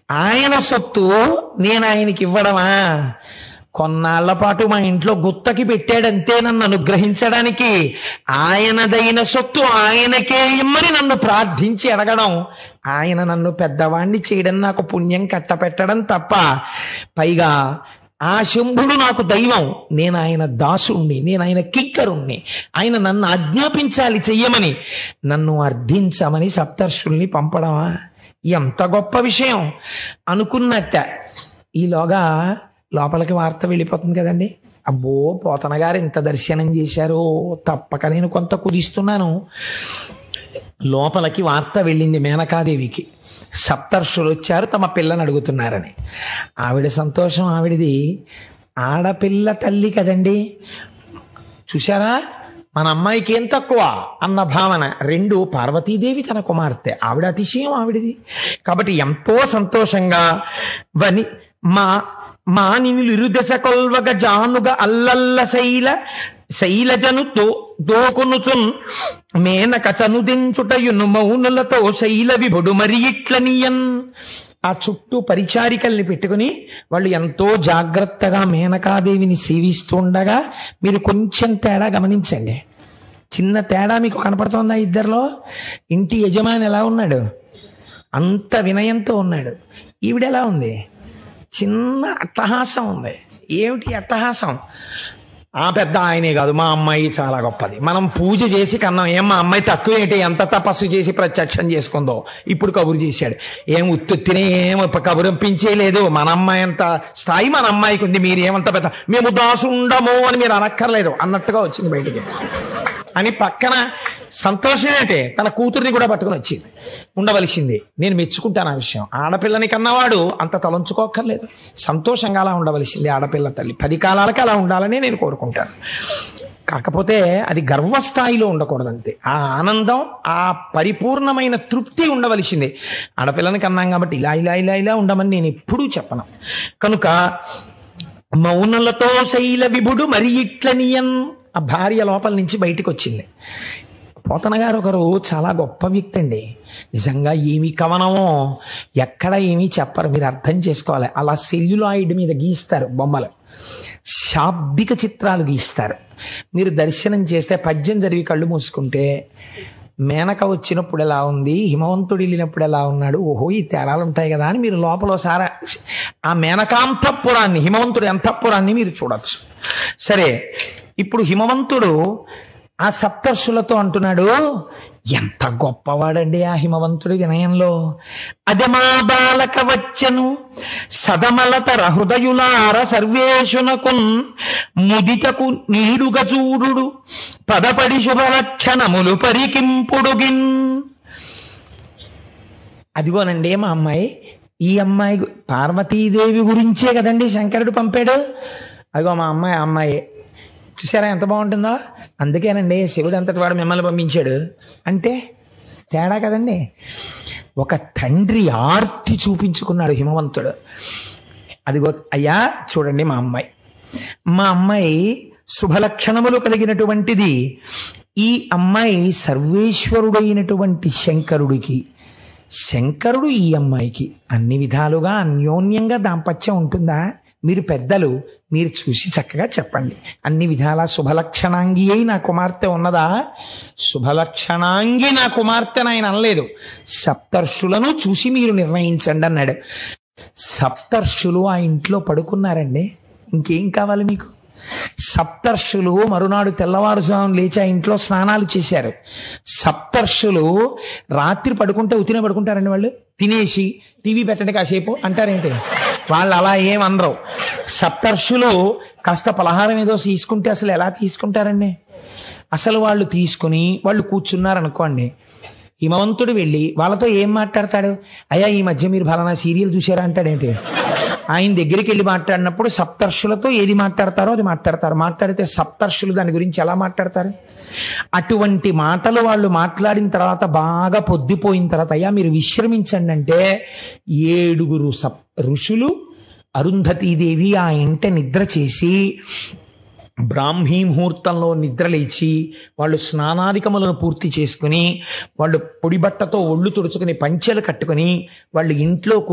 ఆయన సొత్తు నేను ఆయనకి ఇవ్వడమా కొన్నాళ్ల పాటు మా ఇంట్లో గుత్తకి పెట్టాడంతే నన్ను అనుగ్రహించడానికి ఆయనదైన సొత్తు ఆయనకే ఇమ్మని నన్ను ప్రార్థించి అడగడం ఆయన నన్ను పెద్దవాణ్ణి చేయడం నాకు పుణ్యం కట్టపెట్టడం తప్ప పైగా ఆ శంభుడు నాకు దైవం నేను ఆయన దాసుణ్ణి నేను ఆయన కింకరుణ్ణి ఆయన నన్ను ఆజ్ఞాపించాలి చెయ్యమని నన్ను అర్థించమని సప్తర్షుల్ని పంపడమా ఎంత గొప్ప విషయం అనుకున్నట్ట ఈలోగా లోపలికి వార్త వెళ్ళిపోతుంది కదండి అబ్బో పోతన గారు ఇంత దర్శనం చేశారు తప్పక నేను కొంత కుదిస్తున్నాను లోపలికి వార్త వెళ్ళింది మేనకాదేవికి సప్తర్షులు వచ్చారు తమ పిల్లని అడుగుతున్నారని ఆవిడ సంతోషం ఆవిడది ఆడపిల్ల తల్లి కదండి చూశారా మన అమ్మాయికి ఏం తక్కువ అన్న భావన రెండు పార్వతీదేవి తన కుమార్తె ఆవిడ అతిశయం ఆవిడది కాబట్టి ఎంతో సంతోషంగా వని మా మానినులు ఇరుదశ కొల్వగ జానుగ అల్లల్ల శైల శైలజను దో దోకొనుచున్ మేనక చనుదించుటయును మౌనులతో శైల విభుడు మరి ఇట్లనియన్ ఆ చుట్టూ పరిచారికల్ని పెట్టుకుని వాళ్ళు ఎంతో జాగ్రత్తగా మేనకాదేవిని సేవిస్తుండగా మీరు కొంచెం తేడా గమనించండి చిన్న తేడా మీకు కనపడుతోందా ఇద్దరిలో ఇంటి యజమాని ఎలా ఉన్నాడు అంత వినయంతో ఉన్నాడు ఈవిడ ఎలా ఉంది చిన్న అట్టహాసం ఉంది ఏమిటి అట్టహాసం ఆ పెద్ద ఆయనే కాదు మా అమ్మాయి చాలా గొప్పది మనం పూజ చేసి కన్నాం ఏం మా అమ్మాయి తక్కువ ఏంటి ఎంత తపస్సు చేసి ప్రత్యక్షం చేసుకుందో ఇప్పుడు కబురు చేశాడు ఏం ఉత్తుత్తినే ఏం కబురంపించేయలేదు మన అమ్మాయి అంత స్థాయి మన అమ్మాయికి ఉంది మీరు ఏమంత పెద్ద మేము దాసు ఉండము అని మీరు అనక్కర్లేదు అన్నట్టుగా వచ్చింది బయటికి అని పక్కన సంతోషం ఏంటి తన కూతుర్ని కూడా పట్టుకుని వచ్చింది ఉండవలసింది నేను మెచ్చుకుంటాను ఆ విషయం ఆడపిల్లని కన్నవాడు అంత తలంచుకోక్కర్లేదు సంతోషంగా అలా ఉండవలసింది ఆడపిల్ల తల్లి పది కాలాలకి అలా ఉండాలని నేను కోరుకుంటాను కాకపోతే అది గర్వస్థాయిలో ఉండకూడదు అంతే ఆ ఆనందం ఆ పరిపూర్ణమైన తృప్తి ఉండవలసిందే ఆడపిల్లని కన్నాం కాబట్టి ఇలా ఇలా ఇలా ఇలా ఉండమని నేను ఎప్పుడూ చెప్పను కనుక మౌనలతో శైల విభుడు మరి ఇట్లనియన్ ఆ భార్య లోపల నుంచి బయటికి వచ్చింది పోతన గారు ఒకరు చాలా గొప్ప వ్యక్తి అండి నిజంగా ఏమి కవనమో ఎక్కడ ఏమీ చెప్పరు మీరు అర్థం చేసుకోవాలి అలా సెల్యులాయిడ్ మీద గీస్తారు బొమ్మలు శాబ్దిక చిత్రాలు గీస్తారు మీరు దర్శనం చేస్తే పద్యం చదివి కళ్ళు మూసుకుంటే మేనక వచ్చినప్పుడు ఎలా ఉంది హిమవంతుడు వెళ్ళినప్పుడు ఎలా ఉన్నాడు ఓహో ఈ తేడాలు ఉంటాయి కదా అని మీరు లోపల ఒకసారి ఆ మేనకాంతపురాన్ని హిమవంతుడి అంతఃపురాన్ని మీరు చూడొచ్చు సరే ఇప్పుడు హిమవంతుడు ఆ సప్తర్షులతో అంటున్నాడు ఎంత గొప్పవాడండి ఆ హిమవంతుడి వినయంలో అదమా బాలక వచ్చను సదమలతర హృదయులార సర్వేషునకున్ ముదితకు నీడుగ చూడు పదపడి శుభలక్షణములు పరికింపుడుగిన్ అదిగోనండి మా అమ్మాయి ఈ అమ్మాయి గు- పార్వతీదేవి గురించే కదండి శంకరుడు పంపాడు అదిగో మా అమ్మాయి ఆ అమ్మాయి చూసారా ఎంత బాగుంటుందో అందుకేనండి శివుడు అంతటి వాడు మిమ్మల్ని పంపించాడు అంటే తేడా కదండి ఒక తండ్రి ఆర్తి చూపించుకున్నాడు హిమవంతుడు అదిగో అయ్యా చూడండి మా అమ్మాయి మా అమ్మాయి శుభలక్షణములు కలిగినటువంటిది ఈ అమ్మాయి సర్వేశ్వరుడైనటువంటి శంకరుడికి శంకరుడు ఈ అమ్మాయికి అన్ని విధాలుగా అన్యోన్యంగా దాంపత్యం ఉంటుందా మీరు పెద్దలు మీరు చూసి చక్కగా చెప్పండి అన్ని విధాల శుభలక్షణాంగి అయి నా కుమార్తె ఉన్నదా శుభలక్షణాంగి నా కుమార్తె ఆయన అనలేదు సప్తర్షులను చూసి మీరు నిర్ణయించండి అన్నాడు సప్తర్షులు ఆ ఇంట్లో పడుకున్నారండి ఇంకేం కావాలి మీకు సప్తర్షులు మరునాడు తెల్లవారుజాము లేచి ఆ ఇంట్లో స్నానాలు చేశారు సప్తర్షులు రాత్రి పడుకుంటే ఉతినే పడుకుంటారండి వాళ్ళు తినేసి టీవీ పెట్టండి కాసేపు అంటారేంటి వాళ్ళు అలా ఏం అనరు సప్తర్షులు కాస్త పలహారం ఏదో తీసుకుంటే అసలు ఎలా తీసుకుంటారండి అసలు వాళ్ళు తీసుకుని వాళ్ళు కూర్చున్నారు అనుకోండి హిమవంతుడు వెళ్ళి వాళ్ళతో ఏం మాట్లాడతాడు అయ్యా ఈ మధ్య మీరు ఫలానా సీరియల్ చూసారా అంటాడేంటి ఆయన దగ్గరికి వెళ్ళి మాట్లాడినప్పుడు సప్తర్షులతో ఏది మాట్లాడతారో అది మాట్లాడతారు మాట్లాడితే సప్తర్షులు దాని గురించి ఎలా మాట్లాడతారు అటువంటి మాటలు వాళ్ళు మాట్లాడిన తర్వాత బాగా పొద్దుపోయిన తర్వాత అయ్యా మీరు విశ్రమించండి అంటే ఏడుగురు సప్ ఋషులు అరుంధతీదేవి ఆ ఇంట నిద్ర చేసి బ్రాహ్మీ ముహూర్తంలో నిద్రలేచి వాళ్ళు స్నానాధికములను పూర్తి చేసుకుని వాళ్ళు పొడి బట్టతో ఒళ్ళు తుడుచుకుని పంచెలు కట్టుకుని వాళ్ళు ఇంట్లో